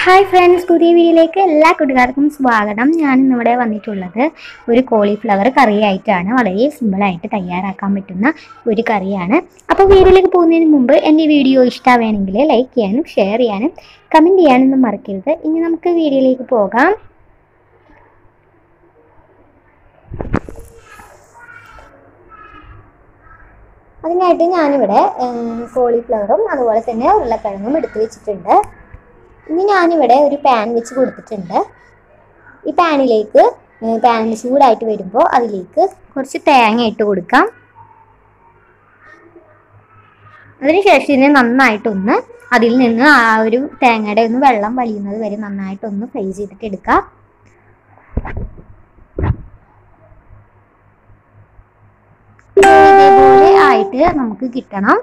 hi friends പുതിയ വീഡിയോയിലേക്ക് എല്ലാ കൂട്ടുകാർക്കും സ്വാഗതം ഞാൻ ഇന്നിവിടെ വന്നിട്ടുള്ളത് ഒരു കോളിഫ്ലവർ കറിയായിട്ടാണ് വളരെ സിമ്പിളായിട്ട് തയ്യാറാക്കാൻ പറ്റുന്ന ഒരു കറിയാണ് അപ്പോൾ വീഡിയോയിലേക്ക് പോകുന്നതിന് മുമ്പ് എൻ്റെ വീഡിയോ ഇഷ്ടമാണെങ്കിൽ ലൈക്ക് ചെയ്യാനും ഷെയർ ചെയ്യാനും കമൻറ്റ് ചെയ്യാനൊന്നും മറക്കരുത് ഇനി നമുക്ക് വീഡിയോയിലേക്ക് പോകാം അതിനായിട്ട് ഞാനിവിടെ കോളിഫ്ലവറും അതുപോലെ തന്നെ ഉരുളക്കിഴങ്ങും എടുത്തു വെച്ചിട്ടുണ്ട് ഇനി ഞാനിവിടെ ഒരു പാൻ വെച്ച് കൊടുത്തിട്ടുണ്ട് ഈ പാനിലേക്ക് പാനിൽ ചൂടായിട്ട് വരുമ്പോൾ അതിലേക്ക് കുറച്ച് തേങ്ങ ഇട്ട് കൊടുക്കാം അതിനുശേഷം ഇതിനെ നന്നായിട്ടൊന്ന് അതിൽ നിന്ന് ആ ഒരു തേങ്ങയുടെ ഒന്ന് വെള്ളം വലിയുന്നത് വരെ നന്നായിട്ടൊന്ന് ഫ്രൈ ചെയ്തിട്ട് എടുക്കാം ഇതേപോലെ ആയിട്ട് നമുക്ക് കിട്ടണം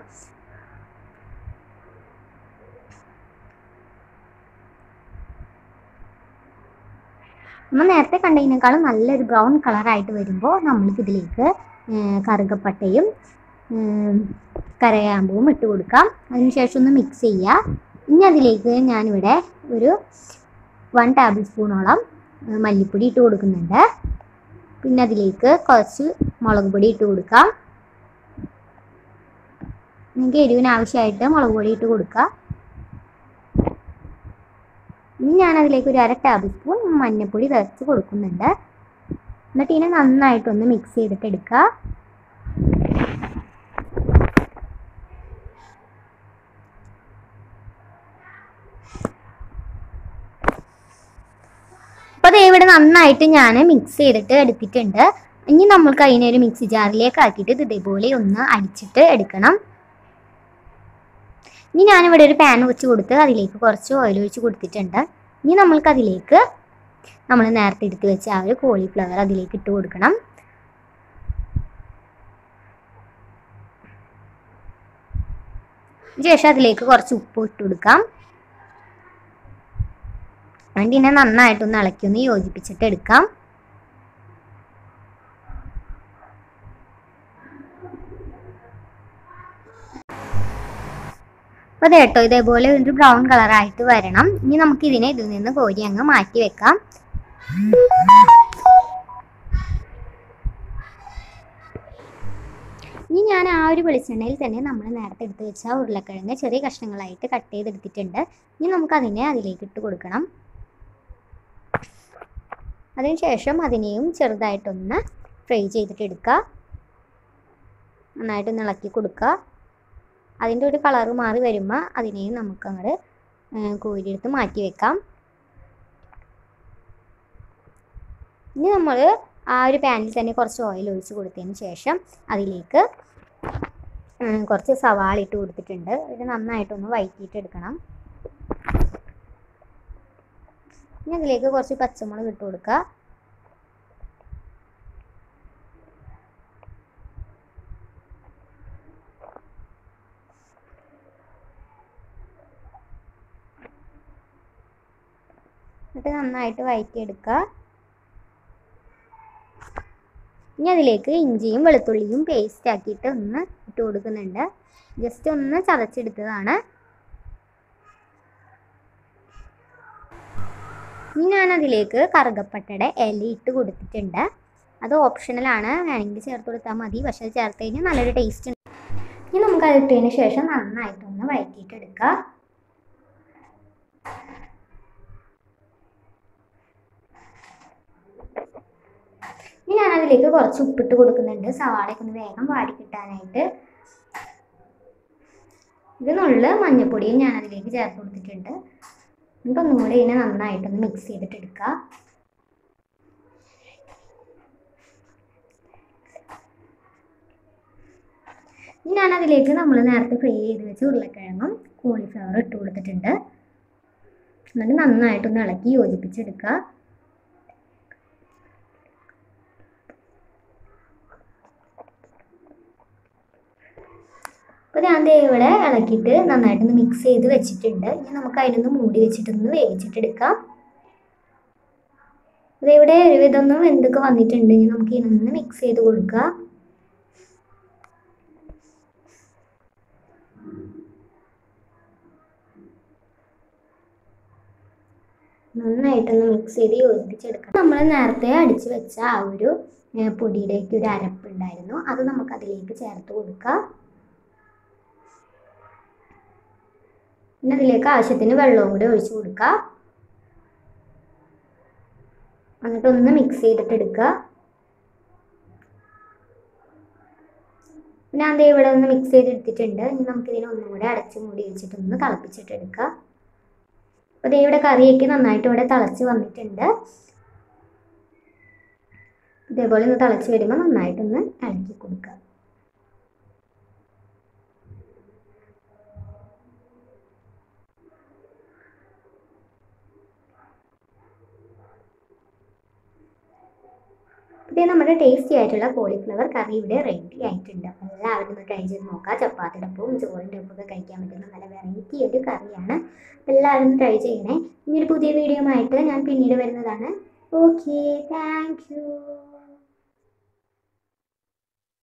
നമ്മൾ നേരത്തെ കണ്ടതിനേക്കാളും നല്ലൊരു ബ്രൗൺ കളറായിട്ട് വരുമ്പോൾ നമ്മൾക്ക് ഇതിലേക്ക് കറുകപ്പട്ടയും കരയാമ്പൂവും ഇട്ട് കൊടുക്കാം അതിനുശേഷം ഒന്ന് മിക്സ് ചെയ്യുക ഇനി അതിലേക്ക് ഞാനിവിടെ ഒരു വൺ ടേബിൾ സ്പൂണോളം മല്ലിപ്പൊടി ഇട്ട് കൊടുക്കുന്നുണ്ട് പിന്നെ അതിലേക്ക് കുറച്ച് മുളക് പൊടി ഇട്ട് കൊടുക്കാം നിങ്ങൾക്ക് എരിവിന് ആവശ്യമായിട്ട് മുളക് പൊടി ഇട്ട് കൊടുക്കുക ഇനി ഞാൻ അതിലേക്ക് ഒരു അര ടേബിൾ സ്പൂൺ മഞ്ഞൾപ്പൊടി തേച്ച് കൊടുക്കുന്നുണ്ട് എന്നിട്ട് ഇതിനെ നന്നായിട്ടൊന്ന് മിക്സ് ചെയ്തിട്ട് എടുക്കുക അപ്പോൾ അത് ഇവിടെ നന്നായിട്ട് ഞാൻ മിക്സ് ചെയ്തിട്ട് എടുത്തിട്ടുണ്ട് ഇനി നമ്മൾക്ക് അതിനെ ഒരു മിക്സി ജാറിലേക്ക് ആക്കിയിട്ട് ഇത് ഇതേപോലെ ഒന്ന് അടിച്ചിട്ട് എടുക്കണം ഇനി ഞാനിവിടെ ഒരു പാൻ വെച്ച് കൊടുത്ത് അതിലേക്ക് കുറച്ച് ഓയിൽ ഒഴിച്ച് കൊടുത്തിട്ടുണ്ട് ഇനി നമ്മൾക്ക് അതിലേക്ക് നമ്മൾ നേരത്തെ എടുത്ത് വെച്ച ആ ഒരു കോളിഫ്ലവർ അതിലേക്ക് ഇട്ട് കൊടുക്കണം ശേഷം അതിലേക്ക് കുറച്ച് ഉപ്പ് ഇട്ട് കൊടുക്കാം എന്നിട്ട് ഇതിനെ നന്നായിട്ടൊന്ന് ഇളക്കി ഒന്ന് യോജിപ്പിച്ചിട്ട് എടുക്കാം അപ്പോൾ കേട്ടോ ഇതേപോലെ ഒരു ബ്രൗൺ കളറായിട്ട് വരണം ഇനി നമുക്ക് ഇതിനെ ഇതിൽ നിന്ന് കോരി അങ്ങ് മാറ്റി വെക്കാം ഇനി ഞാൻ ആ ഒരു വെളിച്ചെണ്ണയിൽ തന്നെ നമ്മൾ നേരത്തെ എടുത്ത് വെച്ച ഉരുളക്കിഴങ്ങ് ചെറിയ കഷ്ണങ്ങളായിട്ട് കട്ട് ചെയ്തെടുത്തിട്ടുണ്ട് ഇനി നമുക്ക് അതിനെ അതിലേക്ക് ഇട്ട് കൊടുക്കണം അതിനുശേഷം അതിനെയും ചെറുതായിട്ടൊന്ന് ഫ്രൈ ചെയ്തിട്ട് എടുക്കുക നന്നായിട്ടൊന്ന് ഇളക്കി കൊടുക്കുക അതിൻ്റെ ഒരു കളറ് മാറി വരുമ്പോൾ അതിനെയും നമുക്ക് അങ്ങോട്ട് കോരിയെടുത്ത് മാറ്റി വെക്കാം ഇനി നമ്മൾ ആ ഒരു പാനിൽ തന്നെ കുറച്ച് ഓയിൽ ഒഴിച്ച് കൊടുത്തതിന് ശേഷം അതിലേക്ക് കുറച്ച് സവാള ഇട്ട് കൊടുത്തിട്ടുണ്ട് ഇത് നന്നായിട്ടൊന്ന് വഴറ്റിയിട്ട് എടുക്കണം ഇനി അതിലേക്ക് കുറച്ച് പച്ചമുളക് ഇട്ട് കൊടുക്കുക എന്നിട്ട് നന്നായിട്ട് വഴറ്റിയെടുക്കുക ഇനി അതിലേക്ക് ഇഞ്ചിയും വെളുത്തുള്ളിയും പേസ്റ്റ് ആക്കിയിട്ട് ഒന്ന് ഇട്ട് കൊടുക്കുന്നുണ്ട് ജസ്റ്റ് ഒന്ന് ചതച്ചെടുത്തതാണ് ഇനി ഞാൻ അതിലേക്ക് കറുകപ്പട്ടയുടെ ഇല ഇട്ട് കൊടുത്തിട്ടുണ്ട് അത് ഓപ്ഷണലാണ് വേണമെങ്കിൽ ചേർത്ത് കൊടുത്താൽ മതി പക്ഷെ അത് ചേർത്ത് കഴിഞ്ഞാൽ നല്ലൊരു ടേസ്റ്റ് ഉണ്ട് ഇനി നമുക്ക് അത് ഇട്ടതിന് ശേഷം നന്നായിട്ടൊന്ന് വഴറ്റിയിട്ട് എടുക്കുക ഇനി ഞാൻ അതിലേക്ക് കുറച്ച് ഉപ്പിട്ട് കൊടുക്കുന്നുണ്ട് സവാളയൊക്കെ ഒന്ന് വേഗം വാടി കിട്ടാനായിട്ട് ഇതിനുള്ള മഞ്ഞൾപ്പൊടിയും ഞാൻ അതിലേക്ക് ചേർത്ത് കൊടുത്തിട്ടുണ്ട് എന്നിട്ട് ഒന്നുകൂടി ഇതിനെ നന്നായിട്ടൊന്ന് മിക്സ് ചെയ്തിട്ട് എടുക്കുക ഇനി ഞാൻ അതിലേക്ക് നമ്മൾ നേരത്തെ ഫ്രൈ ചെയ്ത് വെച്ച് ഉരുളക്കിഴങ്ങും കോളിഫ്ലവറും ഇട്ട് കൊടുത്തിട്ടുണ്ട് എന്നിട്ട് നന്നായിട്ടൊന്ന് ഇളക്കി യോജിപ്പിച്ചെടുക്കുക അപ്പോൾ ഞാൻ ദേ ഇവിടെ ഇളക്കിയിട്ട് നന്നായിട്ടൊന്ന് മിക്സ് ചെയ്ത് വെച്ചിട്ടുണ്ട് ഇനി നമുക്ക് അതിനൊന്ന് മൂടി വെച്ചിട്ടൊന്ന് വേവിച്ചിട്ടെടുക്കാം അത് ഇവിടെ ഒരുവിധം ഒന്ന് വെന്തൊക്കെ വന്നിട്ടുണ്ട് ഇനി നമുക്ക് ഇതിനൊന്ന് മിക്സ് ചെയ്ത് കൊടുക്കുക നന്നായിട്ടൊന്ന് മിക്സ് ചെയ്ത് യോജിപ്പിച്ചെടുക്കണം നമ്മൾ നേരത്തെ അടിച്ചു വെച്ച ആ ഒരു ഏ, പൊടിയുടെയൊക്കെ ഒരു അരപ്പുണ്ടായിരുന്നു അത് നമുക്ക് അതിലേക്ക് ചേർത്ത് കൊടുക്കാം പിന്നെ അതിലേക്ക് ആവശ്യത്തിന് വെള്ളവും കൂടി ഒഴിച്ചു കൊടുക്കുക എന്നിട്ട് ഒന്ന് മിക്സ് ചെയ്തിട്ട് എടുക്കുക പിന്നെ അത് ഇവിടെ ഒന്ന് മിക്സ് ചെയ്തെടുത്തിട്ടുണ്ട് ഇനി നമുക്കിതിനെ ഒന്നും കൂടെ അടച്ച് മൂടി വെച്ചിട്ട് ഒന്ന് തിളപ്പിച്ചിട്ട് എടുക്കുക അപ്പോൾ ദേ ഇവിടെ കറിയൊക്കെ നന്നായിട്ട് ഇവിടെ തിളച്ച് വന്നിട്ടുണ്ട് ഇതേപോലെ ഒന്ന് തിളച്ച് വരുമ്പോൾ നന്നായിട്ടൊന്ന് ഇളക്കി കൊടുക്കുക ഇതേ നമ്മുടെ ടേസ്റ്റി ആയിട്ടുള്ള കോളിഫ്ലവർ കറി ഇവിടെ റെഡി ആയിട്ടുണ്ട് അപ്പോൾ എല്ലാവരും ഒന്ന് ട്രൈ ചെയ്ത് നോക്കുക ചപ്പാത്തിയുടെ ഒപ്പവും ചോറിൻ്റെ ഒപ്പമൊക്കെ കഴിക്കാൻ പറ്റുന്ന നല്ല വെറൈറ്റി ഒരു കറിയാണ് അപ്പോൾ എല്ലാവരും ട്രൈ ചെയ്യണേ ഇനി ഒരു പുതിയ വീഡിയോ ആയിട്ട് ഞാൻ പിന്നീട് വരുന്നതാണ് ഓക്കെ താങ്ക് യു